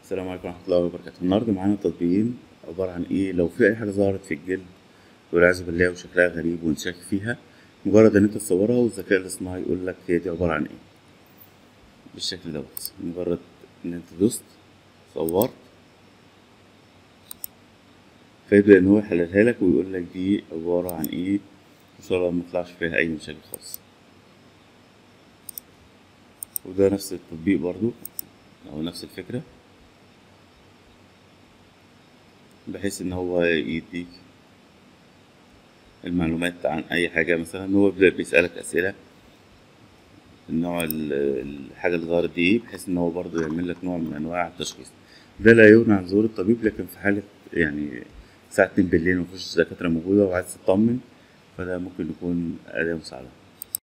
السلام عليكم ورحمة الله وبركاته النهاردة معانا تطبيقين عبارة عن ايه لو في أي حاجة ظهرت في الجلد والعياذ بالله وشكلها غريب وانت شاك فيها مجرد إن أنت تصورها والذكاء الاصطناعي يقول لك هي دي عبارة عن ايه بالشكل دوت مجرد إن أنت دوست صورت فيبدأ إن هو يحللها لك ويقول لك دي عبارة عن ايه إن شاء الله ميطلعش فيها أي مشاكل خالص وده نفس التطبيق برضو أو نفس الفكرة بحيث ان هو يديك المعلومات عن اي حاجة مثلا هو بيبدأ بيسألك اسئلة النوع ال- الحاجة اللي ظهرت دي ايه بحيث ان هو برضه يعمل لك نوع من انواع التشخيص ده لا يغني عن ظهور الطبيب لكن في حالة يعني الساعة اتنين بالليل مفيش دكاترة موجودة وعايز تطمن فده ممكن يكون أداة مساعدة